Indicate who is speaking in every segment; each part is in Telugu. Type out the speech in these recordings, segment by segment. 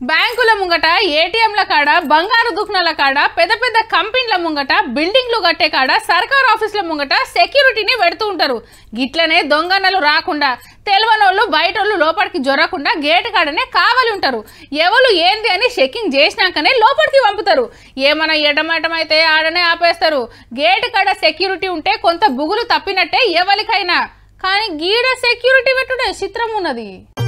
Speaker 1: బ్యాంకుల ముంగట ఏటీఎంల కాడ బంగారు దుకాణాల కాడ పెద్ద పెద్ద కంపెనీల ముంగట బిల్డింగ్లు కట్టే కాడ సర్కార్ ఆఫీసుల ముంగట సెక్యూరిటీని పెడుతూ ఉంటారు గిట్లనే దొంగనలు రాకుండా తెలవనోళ్ళు బయటోళ్ళు లోపలికి జొరకుండా గేట్ కాడనే కావాలి ఉంటారు ఎవరు ఏంది అని చెకింగ్ చేసినాకనే లోపలికి పంపుతారు ఏమైనా ఎడమటమైతే ఆడనే ఆపేస్తారు గేట్ కాడ సెక్యూరిటీ ఉంటే కొంత బుగులు తప్పినట్టే ఎవరికైనా కానీ గీడ సెక్యూరిటీ పెట్టుడే చిత్రం ఉన్నది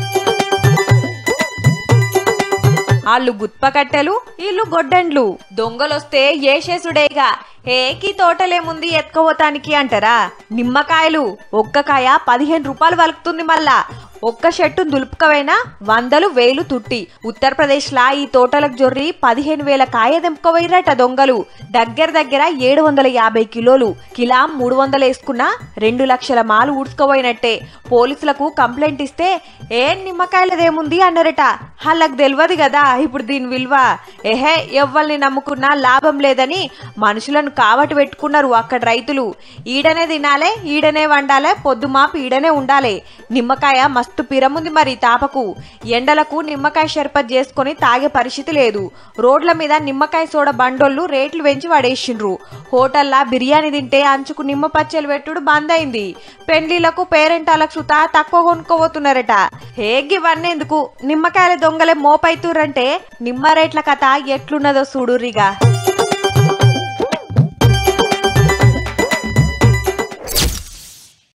Speaker 2: ఆళ్ళు గుత్పకట్టెలు వీళ్ళు గొడ్డండ్లు దొంగలొస్తే ఏషేసుడేగా ఏకి తోటలేముంది ఎత్తుకోవటానికి అంటారా నిమ్మకాయలు ఒక్క కాయ పదిహేను రూపాయలు వలుకుతుంది మళ్ళా ఒక్క షర్టు దులుపుకవైనా వందలు వేలు తుట్టి ఉత్తరప్రదేశ్ లా ఈ తోటలకు జొర్రి పదిహేను వేల కాయ తెంపుకోవైరట దొంగలు దగ్గర దగ్గర ఏడు వందల యాభై కిలోలు కిలా మూడు వందలు వేసుకున్నా రెండు లక్షల మాలు ఊడ్చుకోపోయినట్టే పోలీసులకు కంప్లైంట్ ఇస్తే ఏ నిమ్మకాయలదేముంది అన్నారట వాళ్ళకి తెలియదు కదా ఇప్పుడు దీని విలువ ఎహే ఎవ్వల్ని నమ్ముకున్నా లాభం లేదని మనుషులను కావటి పెట్టుకున్నారు అక్కడ రైతులు ఈడనే తినాలే ఈడనే వండాలే పొద్దుమాపు ఈడనే ఉండాలి నిమ్మకాయ మస్తు పిరముంది మరి తాపకు ఎండలకు నిమ్మకాయ షర్బత్ చేసుకొని తాగే పరిస్థితి లేదు రోడ్ల మీద నిమ్మకాయ సోడ బండోళ్ళు రేట్లు పెంచి పడేసిండ్రు హోటల్లా బిర్యానీ తింటే అంచుకు నిమ్మ పచ్చలు పెట్టుడు బంద్ అయింది పెండ్లీలకు పేరెంటాలకు సుతా తక్కువ కొనుక్కోబోతున్నారట హేగ్ ఇవన్నీ ఎందుకు నిమ్మకాయల దొంగలే మోపైతురంటే నిమ్మ రేట్ల కథ ఎట్లున్నదో చూడుర్రిగా